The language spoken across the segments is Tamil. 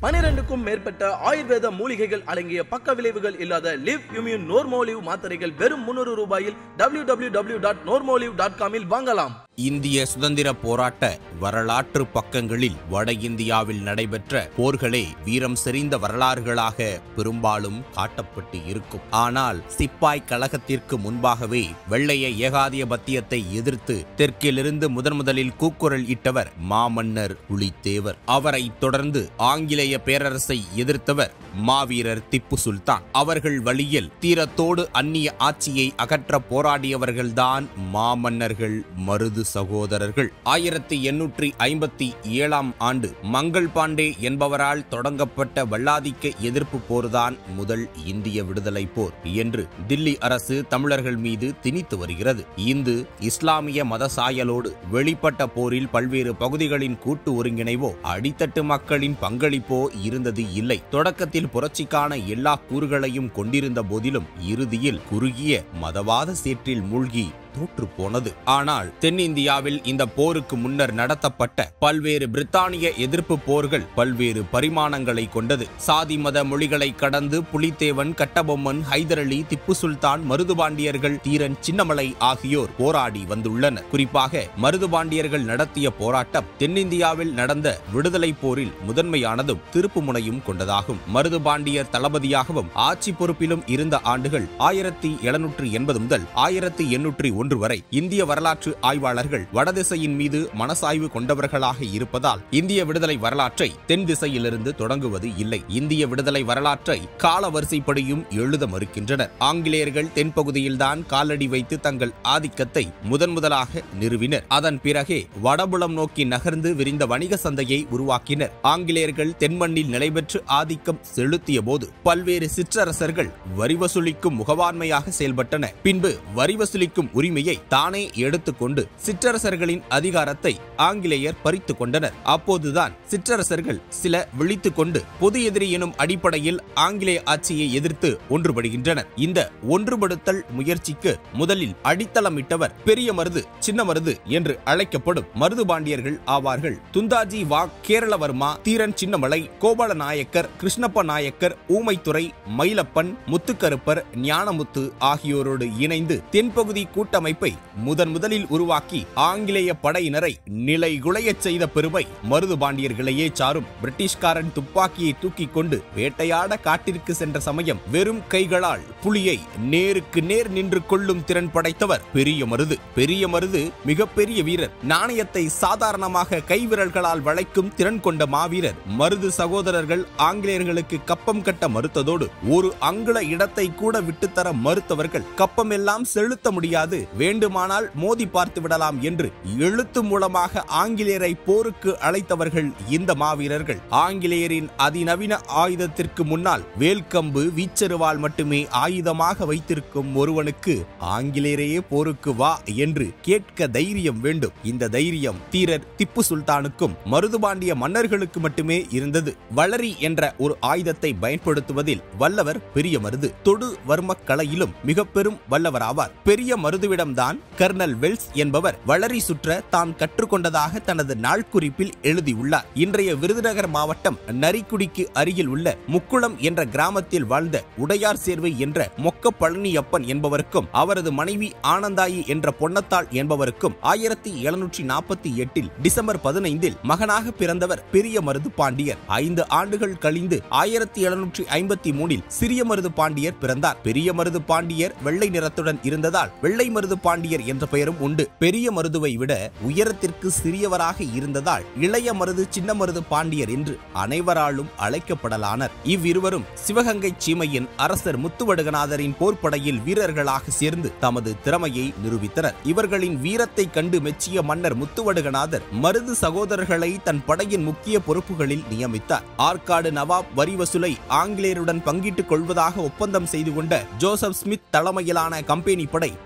பனிரெண்டுக்கும் மேற்பட்ட ஆயுர்வேத மூலிகைகள் அடங்கிய பக்க விளைவுகள் இல்லாத லிவ் இம்யூன் நோர்மோலிவ் மாத்திரைகள் வெறும் முன்னூறு ரூபாயில் W W W dot Normolive dot காமில் வாங்கலாம் இந்திய சுதந்திர போராட்ட வரலாற்று பக்கங்களில் வட இந்தியாவில் நடைபெற்ற போர்களே வீரம் செறிந்த வரலாறுகளாக பெரும்பாலும் காட்டப்பட்டு இருக்கும் ஆனால் சிப்பாய் கழகத்திற்கு முன்பாகவே வெள்ளைய ஏகாதிபத்தியத்தை எதிர்த்து தெற்கிலிருந்து முதன் முதலில் கூக்குரல் இட்டவர் மாமன்னர் புலித்தேவர் அவரை தொடர்ந்து ஆங்கிலேய பேரரசை எதிர்த்தவர் மாவீரர் திப்பு சுல்தான் அவர்கள் வழியில் தீரத்தோடு அந்நிய ஆட்சியை அகற்ற போராடியவர்கள்தான் மாமன்னர்கள் மருது சகோதரர்கள் ஆயிரத்தி எண்ணூற்றி ஐம்பத்தி ஏழாம் ஆண்டு மங்கள் பாண்டே என்பவரால் தொடங்கப்பட்ட வல்லாதிக்க எதிர்ப்பு போர்தான் முதல் இந்திய விடுதலை போர் என்று தில்லி அரசு தமிழர்கள் மீது திணித்து வருகிறது இந்து இஸ்லாமிய மத சாயலோடு வெளிப்பட்ட போரில் பல்வேறு பகுதிகளின் கூட்டு ஒருங்கிணைவோ அடித்தட்டு மக்களின் பங்களிப்போ இருந்தது இல்லை தொடக்கத்தில் புரட்சிக்கான எல்லா கூறுகளையும் கொண்டிருந்த போதிலும் இறுதியில் குறுகிய மதவாத சேற்றில் மூழ்கி தோற்று போனது ஆனால் தென்னிந்தியாவில் இந்த போருக்கு முன்னர் நடத்தப்பட்ட பல்வேறு பிரித்தானிய எதிர்ப்பு போர்கள் பல்வேறு பரிமாணங்களை கொண்டது சாதி மத மொழிகளை கடந்து புலித்தேவன் கட்டபொம்மன் ஹைதர் அலி திப்பு சுல்தான் மருதுபாண்டியர்கள் தீரன் சின்னமலை ஆகியோர் போராடி வந்துள்ளனர் குறிப்பாக மருதுபாண்டியர்கள் நடத்திய போராட்டம் தென்னிந்தியாவில் நடந்த விடுதலை போரில் முதன்மையானதும் திருப்பு முனையும் கொண்டதாகும் மருதுபாண்டியர் தளபதியாகவும் ஆட்சி பொறுப்பிலும் இருந்த ஆண்டுகள் ஆயிரத்தி எழுநூற்று எண்பது முதல் ஆயிரத்தி எண்ணூற்றி ஒன்று வரை இந்திய வரலாற்று ஆய்வாளர்கள் வடதிசையின் மீது மனசாய்வு கொண்டவர்களாக இருப்பதால் இந்திய விடுதலை வரலாற்றை தென் திசையிலிருந்து தொடங்குவது இல்லை இந்திய விடுதலை வரலாற்றை கால வரிசைப்படியும் எழுத மறுக்கின்றனர் ஆங்கிலேயர்கள் தென்பகுதியில்தான் காலடி வைத்து தங்கள் ஆதிக்கத்தை முதன் முதலாக நிறுவினர் அதன் பிறகே வடபுலம் நோக்கி நகர்ந்து விரிந்த வணிக சந்தையை உருவாக்கினர் ஆங்கிலேயர்கள் தென்மண்ணில் நிலைபெற்று ஆதிக்கம் செலுத்திய போது பல்வேறு சிற்றரசர்கள் வரி வசூலிக்கும் முகவாண்மையாக செயல்பட்டன பின்பு வரி வசூலிக்கும் உரிமையை தானே எடுத்துக்கொண்டு சிற்றரசர்களின் அதிகாரத்தை ஆங்கிலேயர் பறித்துக் கொண்டனர் அப்போதுதான் சிற்றரசர்கள் சில விழித்துக் கொண்டு பொது எதிரி எனும் அடிப்படையில் ஆங்கிலேய ஆட்சியை எதிர்த்து ஒன்றுபடுகின்றனர் இந்த ஒன்றுபடுத்தல் முயற்சிக்கு முதலில் அடித்தளமிட்டவர் பெரிய மருது சின்ன மருது என்று அழைக்கப்படும் மருது பாண்டியர்கள் ஆவார்கள் துந்தாஜி வாக் கேரளவர்மா தீரன் சின்னமலை கோபால நாயக்கர் கிருஷ்ணப்ப நாயக்கர் ஊமைத்துறை மயிலப்பன் முத்துக்கருப்பர் ஞானமுத்து ஆகியோரோடு இணைந்து தென்பகுதி கூட்டமைப்பை முதன் முதலில் உருவாக்கி ஆங்கிலேய படையினரை நிலைகுலையச் செய்த பெருமை மருது பாண்டியர்களையே சாரும் பிரிட்டிஷ்காரன் துப்பாக்கியை தூக்கிக் கொண்டு வேட்டையாட காட்டிற்கு சென்ற சமயம் வெறும் கைகளால் புலியை நேருக்கு நேர் நின்று கொள்ளும் திறன் படைத்தவர் பெரிய மருது பெரிய மருது மிகப்பெரிய வீரர் நாணயத்தை சாதாரணமாக கைவிரல்களால் வளைக்கும் திறன் கொண்ட மாவீரர் மருது சகோதரர்கள் ஆங்கிலேயர்களுக்கு கப்பம் கட்ட மறுத்ததோடு ஒரு அங்குல இடத்தை கூட விட்டுத்தர மறுத்தவர்கள் கப்பம் எல்லாம் செலுத்த முடியாது வேண்டுமானால் மோதி பார்த்து விடலாம் என்று எழுத்து மூலமாக ஆங்கிலேயரை போருக்கு அழைத்தவர்கள் இந்த மாவீரர்கள் ஆங்கிலேயரின் அதிநவீன ஆயுதத்திற்கு முன்னால் வேல்கம்பு வீச்சருவால் மட்டுமே ஆயுதமாக வைத்திருக்கும் ஒருவனுக்கு ஆங்கிலேயரையே போருக்கு வா என்று கேட்க தைரியம் வேண்டும் இந்த தைரியம் தீரர் திப்பு சுல்தானுக்கும் மருதுபாண்டிய மன்னர்களுக்கு மட்டுமே இருந்தது வளரி என்ற ஒரு ஆயுதத்தை பயன்படுத்துவதில் வல்லவர் பெரிய மருது தொடு வர்ம கலையிலும் மிக பெரும் வல்லவராவார் பெரிய மருதுவிடம்தான் கர்னல் வெல்ஸ் என்பவர் வளரி சுற்ற தான் கற்றுக்கொண்டதாக தனது நாள்குறிப்பில் எழுதியுள்ளார் இன்றைய விருதுநகர் மாவட்டம் நரிக்குடிக்கு அருகில் உள்ள முக்குளம் என்ற கிராமத்தில் வாழ்ந்த உடையார் சேர்வை என்ற மொக்க பழனியப்பன் என்பவருக்கும் அவரது மனைவி ஆனந்தாயி என்ற பொன்னத்தாள் என்பவருக்கும் ஆயிரத்தி எழுநூற்றி நாற்பத்தி எட்டில் டிசம்பர் பதினைந்தில் மகனாக பிறந்தவர் பெரிய மருது பாண்டியர் ஐந்து ஆண்டுகள் கழிந்து ஆயிரத்தி எழுநூற்றி ஐம்பத்தி மூணில் சிறிய மருது பாண்டியர் பிறந்தார் பெரிய மருது பாண்டியர் வெள்ளை நிறத்துடன் இருந்ததால் வெள்ளை மருது பாண்டியர் என்ற பெயரும் உண்டு பெரிய மருதுவை விட உயரத்திற்கு சிறியவராக இருந்ததால் இளைய மருது சின்ன மருது பாண்டியர் என்று அனைவராலும் அழைக்கப்படலானர் இவ்விருவரும் சிவகங்கை சீமையின் அரசர் முத்துவடுகநாதரின் போர்ப்படையில் வீரர்களாக சேர்ந்து தமது திறமையை நிரூபித்தனர் இவர்களின் வீரத்தை கண்டு மெச்சிய மன்னர் முத்துவடுகநாதர் மருது சகோதரர்களை தன் படையின் முக்கிய பொறுப்புகளில் நியமித்தார் ஆற்காடு நவாப் வரி வசூலை ஆங்கிலேயருடன் பங்கிட்டுக் கொள்வதாக ஒப்பந்தம் செய்து கொண்ட ஜோசப் ஸ்மித் தலைமையிலான கம்பெனி படை ஆயிரத்தி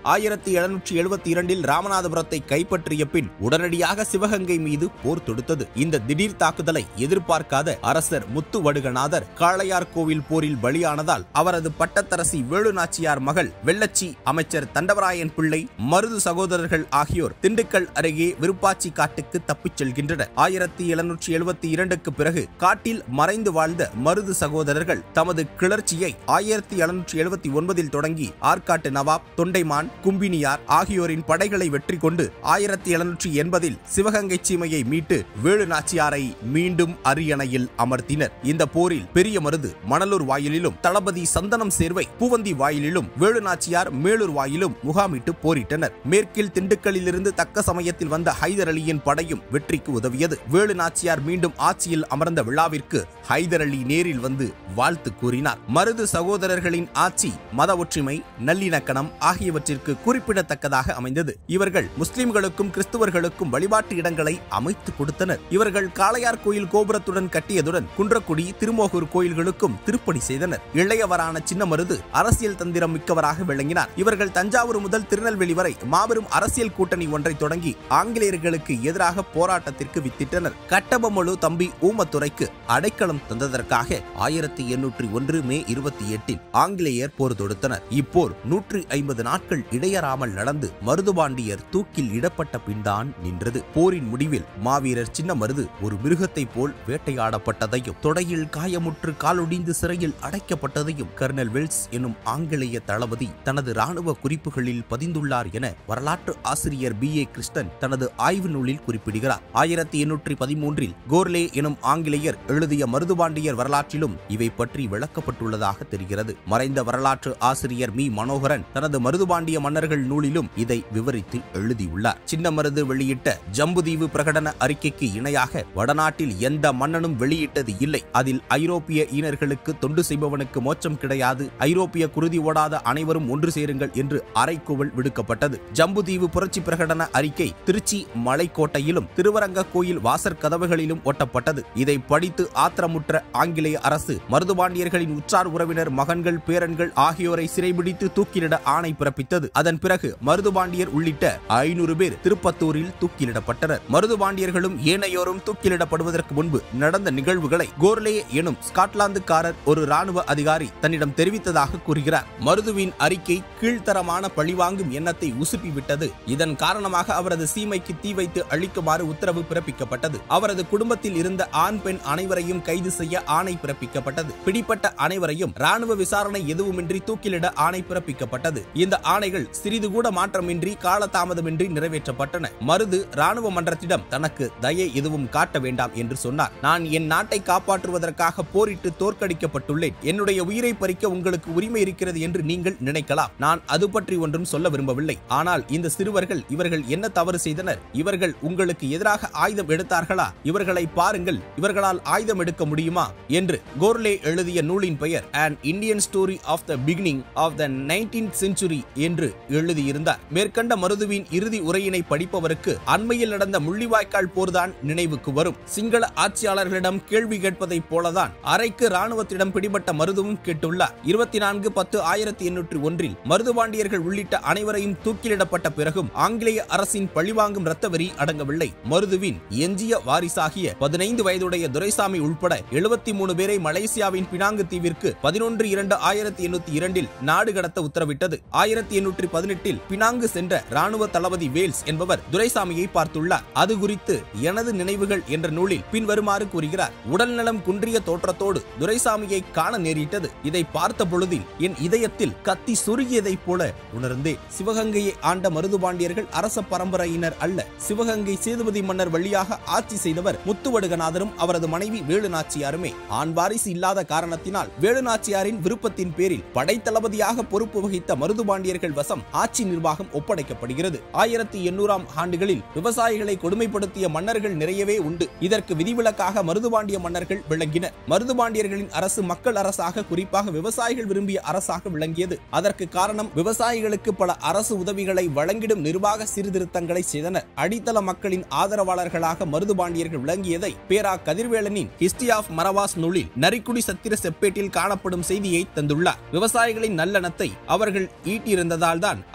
ஆயிரத்தி எழுநூற்றி எழுபத்தி இரண்டில் ராமநாதபுரத்தை கைப்பற்றிய பின் உடனடியாக சிவகங்கை மீது போர் தொடுத்தது இந்த திடீர் தாக்குதலை எதிர்பார்க்காத அரசர் முத்து வடுகநாதர் காளையார் கோவில் போரில் பலியானதால் அவரது பட்டத்தரசி வேலுநாச்சியார் மகள் வெள்ளச்சி அமைச்சர் தண்டவராயன் பிள்ளை மருது சகோதரர்கள் ஆகியோர் திண்டுக்கல் அருகே விருப்பாச்சி காட்டுக்கு தப்பிச் செல்கின்றனர் ஆயிரத்தி எழுநூற்றி எழுபத்தி இரண்டுக்கு பிறகு காட்டில் மறைந்து வாழ்ந்த மருது சகோதரர்கள் தமது கிளர்ச்சியை ஆயிரத்தி எழுநூற்றி எழுபத்தி ஒன்பதில் தொடங்கி ஆற்காட்டு நவாப் தொண்டைமான் கும்பினியார் ஆகியோரின் படைகளை வெற்றி கொண்டு ஆயிரத்தி எழுநூற்றி எண்பதில் சிவகங்கை சீமையை மீட்டு வேலு நாச்சியாரை மீண்டும் அரியணையில் அமர்த்தினர் இந்த போரில் பெரிய மருது மணலூர் வாயிலிலும் தளபதி சந்தனம் சேர்வை பூவந்தி வாயிலிலும் வேலு நாச்சியார் மேலூர் வாயிலும் முகாமிட்டு போரிட்டனர் மேற்கில் திண்டுக்கல்லிலிருந்து தக்க சமயத்தில் வந்த ஹைதர் அலியின் படையும் வெற்றிக்கு உதவியது வேலு நாச்சியார் மீண்டும் ஆட்சியில் அமர்ந்த விழாவிற்கு ஹைதர் அலி நேரில் வந்து வாழ்த்து கூறினார் மருது சகோதரர்களின் ஆட்சி மத ஒற்றுமை நல்லிணக்கணம் ஆகியவற்றிற்கு குறிப்பிடத்தக்கதாக அமைந்தது இவர்கள் முஸ்லிம்களுக்கும் கிறிஸ்துவர்களுக்கும் வழிபாட்டு இடங்களை அமைத்து கொடுத்தனர் இவர்கள் காளையார் கோயில் கோபுரத்துடன் கட்டியதுடன் குன்றக்குடி திருமோகூர் கோயில்களுக்கும் திருப்பணி செய்தனர் இளையவரான சின்ன மருது அரசியல் தந்திரம் மிக்கவராக விளங்கினார் இவர்கள் தஞ்சாவூர் முதல் திருநெல்வேலி வரை மாபெரும் அரசியல் கூட்டணி ஒன்றை தொடங்கி ஆங்கிலேயர்களுக்கு எதிராக போராட்டத்திற்கு வித்திட்டனர் கட்டபொம்மலு தம்பி ஊமத்துறைக்கு அடைக்கலம் தந்ததற்காக ஆயிரத்தி எண்ணூற்றி ஒன்று மே இருபத்தி எட்டில் ஆங்கிலேயர் போர் தொடுத்தனர் இப்போர் நூற்றி ஐம்பது நாட்கள் இடையறாமல் நடந்து மருதுபாண்டியர் தூக்கில் இடப்பட்ட பின்தான் நின்றது போரின் முடிவில் மாவீரர் சின்ன மருது ஒரு மிருகத்தைப் போல் வேட்டையாடப்பட்டதையும் தொடையில் காயமுற்று காலொடிந்து சிறையில் அடைக்கப்பட்டதையும் கர்னல் வெல்ஸ் எனும் ஆங்கிலேய தளபதி தனது ராணுவ குறிப்புகளில் பதிந்துள்ளார் என வரலாற்று ஆசிரியர் பி ஏ கிருஷ்ணன் தனது ஆய்வு நூலில் குறிப்பிடுகிறார் ஆயிரத்தி எண்ணூற்றி பதிமூன்றில் கோர்லே எனும் ஆங்கிலேயர் எழுதிய மருதுபாண்டியர் வரலாற்றிலும் இவை பற்றி விளக்கப்பட்டுள்ளதாக தெரிகிறது மறைந்த வரலாற்று ஆசிரியர் மீ மனோகரன் தனது மருதுபாண்டிய மன்னர்கள் நூலிலும் இதை விவரித்து எழுதியுள்ளார் சின்ன மருது வெளியிட்ட ஜம்புதீவு பிரகடன அறிக்கைக்கு இணையாக வடநாட்டில் எந்த மன்னனும் வெளியிட்டது இல்லை அதில் ஐரோப்பிய ஈனர்களுக்கு தொண்டு செய்பவனுக்கு மோட்சம் கிடையாது ஐரோப்பிய குருதி ஓடாத அனைவரும் ஒன்று சேருங்கள் என்று அறைகூவல் விடுக்கப்பட்டது ஜம்புதீவு புரட்சி பிரகடன அறிக்கை திருச்சி மலைக்கோட்டையிலும் திருவரங்க கோயில் வாசற் கதவுகளிலும் ஒட்டப்பட்டது இதை படித்து ஆத்திரமுற்ற ஆங்கிலேய அரசு மருதுபாண்டியர்களின் உற்றார் உறவினர் மகன்கள் பேரன்கள் ஆகியோரை சிறைபிடித்து தூக்கிலிட ஆணை பிறப்பித்தது அதன் பிறகு மருதுபாண்டியர் உள்ளிட்ட ஐநூறு பேர் திருப்பத்தூரில் தூக்கிலிடப்பட்டனர் மருதுபாண்டியர்களும் ஏனையோரும் தூக்கிலிடப்படுவதற்கு முன்பு நடந்த நிகழ்வுகளை கோர்லே எனும் ஸ்காட்லாந்துக்காரர் ஒரு ராணுவ அதிகாரி தன்னிடம் தெரிவித்ததாக கூறுகிறார் மருதுவின் அறிக்கை கீழ்த்தரமான பழிவாங்கும் எண்ணத்தை உசுப்பிவிட்டது இதன் காரணமாக அவரது சீமைக்கு தீ வைத்து அழிக்குமாறு உத்தரவு பிறப்பிக்கப்பட்டது அவரது குடும்பத்தில் இருந்த ஆண் பெண் அனைவரையும் கைது செய்ய ஆணை பிறப்பிக்கப்பட்டது பிடிப்பட்ட அனைவரையும் ராணுவ விசாரணை எதுவுமின்றி தூக்கிலிட ஆணை பிறப்பிக்கப்பட்டது இந்த ஆணைகள் சிறிது கூட மாற்றமின்றி காலதாமதமின்றி நிறைவேற்றப்பட்டன மருது ராணுவ மன்றத்திடம் தனக்கு தயை எதுவும் காட்ட வேண்டாம் என்று சொன்னார் நான் என் நாட்டை காப்பாற்றுவதற்காக போரிட்டு தோற்கடிக்கப்பட்டுள்ளேன் என்னுடைய உயிரை பறிக்க உங்களுக்கு உரிமை இருக்கிறது என்று நீங்கள் நினைக்கலாம் நான் அது பற்றி ஒன்றும் சொல்ல விரும்பவில்லை ஆனால் இந்த சிறுவர்கள் இவர்கள் என்ன தவறு செய்தனர் இவர்கள் உங்களுக்கு எதிராக ஆயுதம் எடுத்தார்களா இவர்களை பாருங்கள் இவர்களால் ஆயுதம் எடுக்க முடியுமா என்று கோர்லே எழுதிய நூலின் பெயர் an Indian story of the beginning of the nineteenth century என்று எழுதியிருந்தார் மேற்கண்ட மருதுவின் இறுதி உரையினை படிப்பவருக்கு அண்மையில் நடந்த முள்ளிவாய்க்கால் போர்தான் நினைவுக்கு வரும் சிங்கள ஆட்சியாளர்களிடம் கேள்வி கேட்பதைப் போலதான் அரைக்கு ராணுவத்திடம் பிடிபட்ட மருதுவும் கேட்டுள்ளார் இருபத்தி நான்கு பத்து ஆயிரத்தி எண்ணூற்றி ஒன்றில் மருதுபாண்டியர்கள் உள்ளிட்ட அனைவரையும் தூக்கிலிடப்பட்ட பிறகும் ஆங்கிலேய அரசின் பழிவாங்கும் இரத்த வெறி அடங்கவில்லை மருதுவின் எஞ்சிய வாரிசாகிய பதினைந்து வயதுடைய துரைசாமி உள்பட எழுபத்தி மூணு பேரை மலேசியாவின் பினாங்கு தீவிற்கு பதினொன்று இரண்டு ஆயிரத்தி எண்ணூத்தி இரண்டில் நாடு கடத்த உத்தரவிட்டது ஆயிரத்தி எண்ணூற்றி பதினெட்டில் பினாங்கு சென்ற ராணுவ தளபதி வேல்ஸ் என்பவர் துரைசாமியை பார்த்துள்ளார் அது குறித்து எனது நினைவுகள் என்ற நூலில் பின்வருமாறு கூறுகிறார் உடல்நலம் குன்றிய தோற்றத்தோடு துரைசாமியை காண நேரிட்டது இதை பார்த்த பொழுதில் என் இதயத்தில் கத்தி சுருகியதைப் போல உணர்ந்தேன் சிவகங்கையை ஆண்ட மருதுபாண்டியர்கள் அரச பரம்பரையினர் அல்ல சிவகங்கை சேதுபதி மன்னர் வழியாக ஆட்சி செய்தவர் முத்துவடுகநாதரும் அவரது மனைவி வேலுநாச்சியாருமே ஆண் வாரிசு இல்லாத காரணத்தினால் வேலுநாச்சியாரின் விருப்பத்தின் பேரில் படைத்தளபதியாக பொறுப்பு வகித்த மருதுபாண்டியர்கள் வசம் ஆட்சி நிர்வாகம் ஒப்படைக்கப்படுகிறது ஆயிரத்தி எண்ணூறாம் ஆண்டுகளில் விவசாயிகளை கொடுமைப்படுத்திய மன்னர்கள் நிறையவே உண்டு இதற்கு விதிவிலக்காக மருதுபாண்டிய மன்னர்கள் விளங்கினர் மருதுபாண்டியர்களின் அரசு மக்கள் அரசாக குறிப்பாக விவசாயிகள் விரும்பிய அரசாக விளங்கியது அதற்கு காரணம் விவசாயிகளுக்கு பல அரசு உதவிகளை வழங்கிடும் நிர்வாக சீர்திருத்தங்களை செய்தனர் அடித்தள மக்களின் ஆதரவாளர்களாக மருதுபாண்டியர்கள் விளங்கியதை பேரா கதிர்வேலனின் ஹிஸ்டரி ஆஃப் மரவாஸ் நூலில் நரிக்குடி சத்திர செப்பேட்டில் காணப்படும் செய்தியை தந்துள்ளார் விவசாயிகளின் நல்லெண்ணத்தை அவர்கள் ஈட்டியிருந்ததால் தான்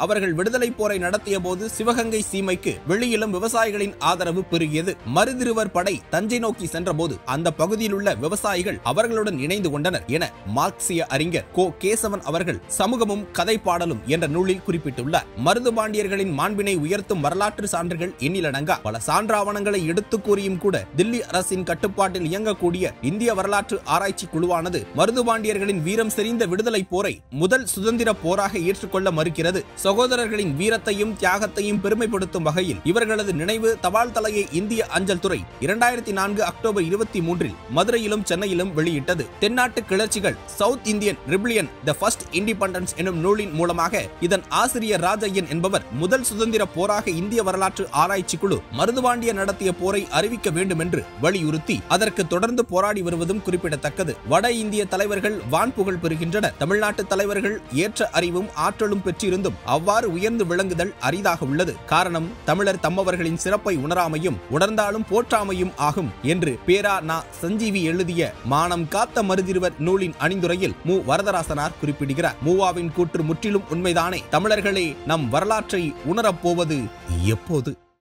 அவர்கள் விடுதலை போரை நடத்திய போது சிவகங்கை சீமைக்கு வெளியிலும் விவசாயிகளின் ஆதரவு பெருகியது மருதிருவர் படை தஞ்சை நோக்கி சென்றபோது அந்த பகுதியில் உள்ள விவசாயிகள் அவர்களுடன் இணைந்து கொண்டனர் என மார்க்சிய அறிஞர் கோ கேசவன் அவர்கள் சமூகமும் கதை பாடலும் என்ற நூலில் குறிப்பிட்டுள்ளார் மருது பாண்டியர்களின் மாண்பினை உயர்த்தும் வரலாற்று சான்றுகள் எண்ணிலடங்கா பல சான்றாவணங்களை எடுத்து கூறியும் கூட தில்லி அரசின் கட்டுப்பாட்டில் இயங்கக்கூடிய இந்திய வரலாற்று ஆராய்ச்சி குழுவானது மருதுபாண்டியர்களின் வீரம் செறிந்த விடுதலை போரை முதல் சுதந்திர போராக ஏற்றுக்கொள்ள மறுக்கிறது சகோதரர்களின் வீரத்தையும் தியாகத்தையும் பெருமைப்படுத்தும் வகையில் இவர்களது நினைவு தபால் தலையை இந்திய அஞ்சல் துறை இரண்டாயிரத்தி நான்கு அக்டோபர் இருபத்தி மூன்றில் மதுரையிலும் சென்னையிலும் வெளியிட்டது தென்னாட்டு கிளர்ச்சிகள் south Indian rebellion the first independence எனும் நூலின் மூலமாக இதன் ஆசிரியர் ராஜையன் என்பவர் முதல் சுதந்திர போராக இந்திய வரலாற்று ஆராய்ச்சி குழு மருதுபாண்டிய நடத்திய போரை அறிவிக்க வேண்டும் என்று வலியுறுத்தி அதற்கு தொடர்ந்து போராடி வருவதும் குறிப்பிடத்தக்கது வட இந்திய தலைவர்கள் வான்புகழ் பெறுகின்றனர் தமிழ்நாட்டு தலைவர்கள் ஏற்ற அறிவும் ஆற்றலும் பெற்றிருந்தும் அவ்வாறு உயர்ந்து விளங்குதல் அரிதாக உள்ளது காரணம் தமிழர் தம்மவர்களின் சிறப்பை உணராமையும் உணர்ந்தாலும் போற்றாமையும் ஆகும் என்று பேரா நா சஞ்சீவி எழுதிய மானம் காத்த மருதிருவர் நூலின் அணிந்துரையில் மு வரதராசனார் குறிப்பிடுகிறார் மூவாவின் கூற்று முற்றிலும் உண்மைதானே தமிழர்களே நம் வரலாற்றை உணரப்போவது எப்போது